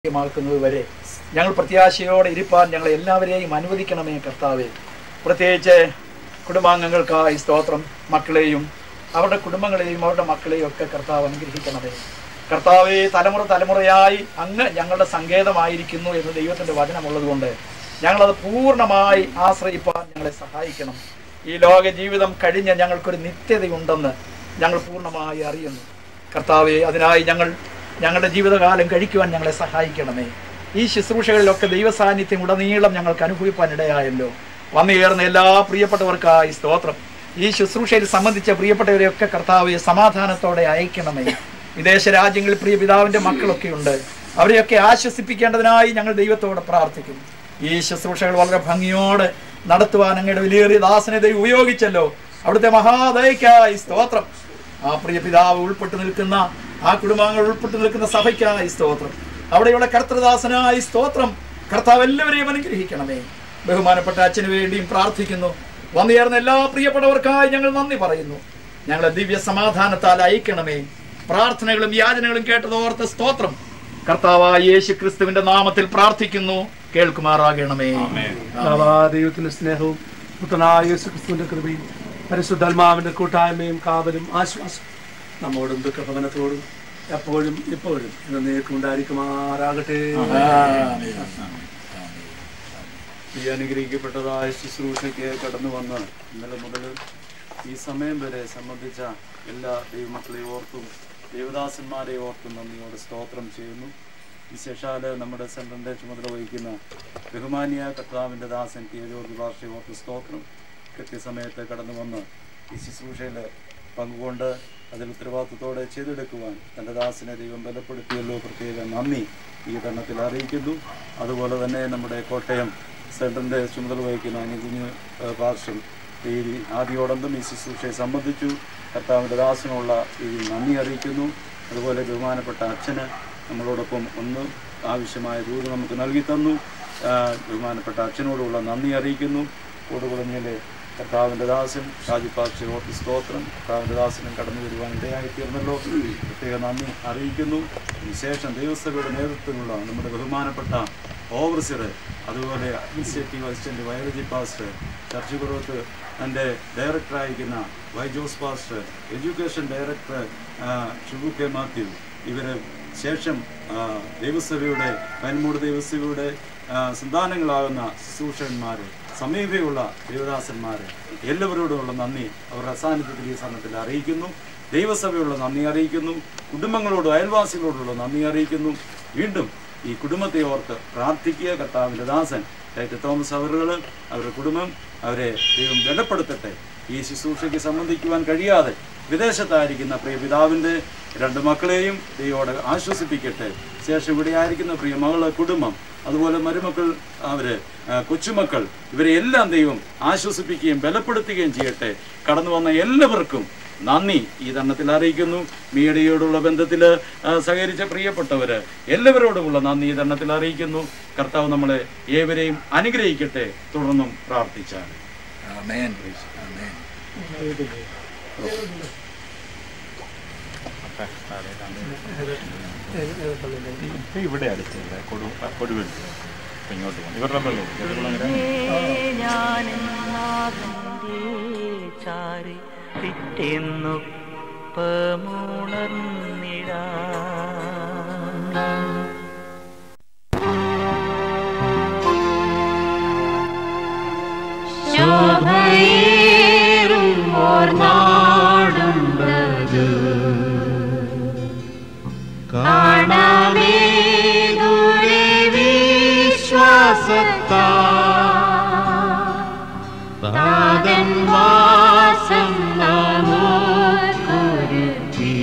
ാക്കുന്നത് വരെ ഞങ്ങൾ പ്രത്യാശയോടെ ഇരിപ്പാൻ ഞങ്ങളെ എല്ലാവരെയും അനുവദിക്കണമേ കർത്താവെ പ്രത്യേകിച്ച് കുടുംബാംഗങ്ങൾക്കായി സ്തോത്രം മക്കളെയും അവരുടെ കുടുംബങ്ങളെയും അവരുടെ മക്കളെയും ഒക്കെ കർത്താവ് അനുഗ്രഹിക്കണമേ കർത്താവെ തലമുറ തലമുറയായി അങ്ങ് ഞങ്ങളുടെ സങ്കേതമായിരിക്കുന്നു എന്ന് ദൈവത്തിന്റെ വചനമുള്ളതുകൊണ്ട് ഞങ്ങളത് പൂർണ്ണമായി ആശ്രയിപ്പാൻ ഞങ്ങളെ സഹായിക്കണം ഈ ലോക ജീവിതം കഴിഞ്ഞ് ഞങ്ങൾക്കൊരു നിത്യതയുണ്ടെന്ന് ഞങ്ങൾ പൂർണ്ണമായി അറിയുന്നു കർത്താവെ അതിനായി ഞങ്ങൾ ഞങ്ങളുടെ ജീവിതകാലം കഴിക്കുവാൻ ഞങ്ങളെ സഹായിക്കണമേ ഈ ശുശ്രൂഷകളിലൊക്കെ ദൈവ സാന്നിധ്യം ഉടനീളം ഞങ്ങൾക്ക് അനുഭവിപ്പാൻ ഇടയായല്ലോ വന്നുകയറുന്ന എല്ലാ പ്രിയപ്പെട്ടവർക്കായി സ്തോത്രം ഈ ശുശ്രൂഷയിൽ സംബന്ധിച്ച പ്രിയപ്പെട്ടവരെയൊക്കെ കർത്താവെ സമാധാനത്തോടെ അയക്കണമേ വിദേശ രാജ്യങ്ങളിൽ പ്രിയ പിതാവിന്റെ മക്കളൊക്കെ ഉണ്ട് അവരെയൊക്കെ ആശ്വസിപ്പിക്കേണ്ടതിനായി ഞങ്ങൾ ദൈവത്തോട് പ്രാർത്ഥിക്കുന്നു ഈ ശുശ്രൂഷകൾ വളരെ ഭംഗിയോടെ നടത്തുവാൻ അങ്ങയുടെ വിലയേറിയ ദാസനെ ദൈവം ഉപയോഗിച്ചല്ലോ അവിടുത്തെ മഹാദയക്കായി സ്തോത്രം ആ പ്രിയ പിതാവ് ഉൾപ്പെട്ടു നിൽക്കുന്ന ആ കുടുംബാംഗങ്ങൾ ഉൾപ്പെട്ടു നിൽക്കുന്ന സഭയ്ക്കായി സ്തോത്രം അവിടെയുള്ള കർത്തൃദാസനായി സ്തോത്രം കർത്താവ് എല്ലാവരെയും അനുഗ്രഹിക്കണമേ ബഹുമാനപ്പെട്ട അച്ഛന് വേണ്ടിയും പ്രാർത്ഥിക്കുന്നു വന്നുചേർന്ന എല്ലാ പ്രിയപ്പെട്ടവർക്കായി ഞങ്ങൾ നന്ദി പറയുന്നു ഞങ്ങളെ ദിവ്യ സമാധാനത്താൽ അയക്കണമേ പ്രാർത്ഥനകളും യാചനകളും കേട്ടതോർത്ത് സ്തോത്രം കർത്താവായ യേശു ക്രിസ്തുവിന്റെ നാമത്തിൽ പ്രാർത്ഥിക്കുന്നു കേൾക്കുമാറാകണമേ കർത്താവാ ദൈവത്തിന്റെ സ്നേഹവും പുത്രനായ യേശു ക്രിസ്തുവിന്റെ കൃപയും പരിശുദ്ധാത്മാവിന്റെ കൂട്ടായ്മയും കാവലും ആശ്വാസം നമ്മോടും ദുഃഖഭവനത്തോടും എപ്പോഴും ഇപ്പോഴും എന്നേക്കും ഉണ്ടായിരിക്കുമാറാകട്ടെ ഈ അനുഗ്രഹിക്കപ്പെട്ടതായ ശുശ്രൂഷയ്ക്ക് കടന്നു വന്ന് ഇന്നലെ മുതൽ ഈ സമയം വരെ സംബന്ധിച്ച എല്ലാ ദൈവമക്കളെ ഓർത്തും ദേവദാസന്മാരെ ഓർത്തും നന്ദിയോട് സ്തോത്രം ചെയ്യുന്നു വിശേഷാല് നമ്മുടെ സെൻറ്ററിൻ്റെ ചുമതല വഹിക്കുന്ന ബഹുമാനിയ കർത്താവിൻ്റെ ദാസൻ ടി ജോർജ് ഭാഷയെ ഓർത്ത് സ്തോത്രം കൃത്യസമയത്ത് കടന്നു വന്ന് ഈ ശുശ്രൂഷയിൽ പങ്കുകൊണ്ട് അതിൽ ഉത്തരവാദിത്വത്തോടെ ചെയ്തെടുക്കുവാൻ തൻ്റെ ദാസിനെ ദൈവം ബലപ്പെടുത്തിയല്ലോ പ്രത്യേക നന്ദി ഈ തരണത്തിൽ അറിയിക്കുന്നു അതുപോലെ തന്നെ നമ്മുടെ കോട്ടയം സെൻറ്ററിൻ്റെ ചുമതല വഹിക്കുന്ന അനുകുഞ്ഞ് പാർശ്വം ഈ ആദ്യോടന്തം ഈ ശുശ്രൂഷയെ സംബന്ധിച്ചു കർത്താവിൻ്റെ ദാസനുള്ള ഈ നന്ദി അറിയിക്കുന്നു അതുപോലെ ബഹുമാനപ്പെട്ട അച്ഛന് നമ്മളോടൊപ്പം ഒന്ന് ആവശ്യമായ ദൂരം നമുക്ക് നൽകി തന്നു ആ, ബഹുമാനപ്പെട്ട അച്ഛനോടുള്ള നന്ദി അറിയിക്കുന്നു കൂടുകുളഞ്ഞിലെ കർത്താവിൻ്റെ ദാസൻ ഷാജി പാക്ഷി ഓർത്ത് സ്തോത്രം കർത്താവിൻ്റെ ദാസനും കടന്നു വരുവാൻ ഇടയായി തീർന്നല്ലോ പ്രത്യേക നന്ദി അറിയിക്കുന്നു വിശേഷം ദൈവസഭയുടെ നേതൃത്വത്തിലുള്ള നമ്മുടെ ബഹുമാനപ്പെട്ട ഓവർസിയർ അതുപോലെ അഡ്മിനിസ്ട്രേറ്റീവ് അസിസ്റ്റന്റ് വയോളജി പാസ്റ്റർ ചർച്ച് പുറത്ത് എൻ്റെ ഡയറക്ടറായിരിക്കുന്ന Y Jose pastor education director ആ, ഷിബു കെ മാത്യു ഇവര് ശേഷം ആ, ദൈവസഭയുടെ വൻമൂട് ദൈവസഭയുടെ ആ, സന്താനങ്ങളാകുന്ന ശുശ്രൂഷകന്മാർ സമീപയുള്ള ദേവദാസന്മാർ എല്ലാവരോടുമുള്ള നന്ദി അവരുടെ അസാന്നിധ്യത്തിൽ ഈ സമയത്തിൽ അറിയിക്കുന്നു ദൈവസഭയുള്ള നന്ദി അറിയിക്കുന്നു കുടുംബങ്ങളോടും അയൽവാസികളോടുള്ള നന്ദി അറിയിക്കുന്നു വീണ്ടും ഈ കുടുംബത്തെ ഓർത്ത് പ്രാർത്ഥിക്കുക കർത്താവിൻ്റെ ദാസൻ ഡയറ്റ് തോമസ് അവറുകൾ അവരുടെ കുടുംബം അവരെ ദൈവം ബലപ്പെടുത്തട്ടെ ഈ ശുശ്രൂഷയ്ക്ക് സംബന്ധിക്കുവാൻ കഴിയാതെ വിദേശത്തായിരിക്കുന്ന പ്രിയ പിതാവിൻ്റെ രണ്ട് മക്കളെയും ദൈവോടെ ആശ്വസിപ്പിക്കട്ടെ ശേഷം ഇവിടെ ആയിരിക്കുന്ന പ്രിയ മകള് കുടുംബം അതുപോലെ മരുമക്കൾ അവര് ആ, കൊച്ചുമക്കൾ ഇവരെ എല്ലാം ദൈവം ആശ്വസിപ്പിക്കുകയും ബലപ്പെടുത്തുകയും ചെയ്യട്ടെ കടന്നു വന്ന എല്ലാവർക്കും നന്ദി ഈ തരണത്തിൽ അറിയിക്കുന്നു മീഡിയയോടുള്ള ബന്ധത്തിൽ സഹകരിച്ച പ്രിയപ്പെട്ടവര് എല്ലാവരോടുമുള്ള നന്ദി ഈ തരണത്തിൽ അറിയിക്കുന്നു കർത്താവ് നമ്മളെ ഏവരെയും അനുഗ്രഹിക്കട്ടെ തുടർന്നും പ്രാർത്ഥിച്ചാൽ ആമേൻ ആമേൻ ഇവിടെ അടുത്തില്ല കൊടു കൊടുവിൽ ഇങ്ങോട്ട് പോകണം ഇവരുടെ വെള്ളം ഞാനെന്നാകന്റെ ചാരി പിറ്റെന്നൊപ്പമുണർന്നിടാ ശോഭയേറും ഓർ നാടുണ്ടത് കാണമേ ദൂരെ വിശ്വാസത്താ താതൻ വാസം നാമോർക്കൊരുക്കി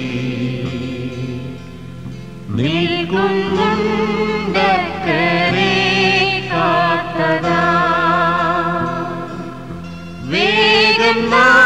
നിൽക്കുന്നുണ്ടക്കരെ കാത്തതാ വേഗം നാ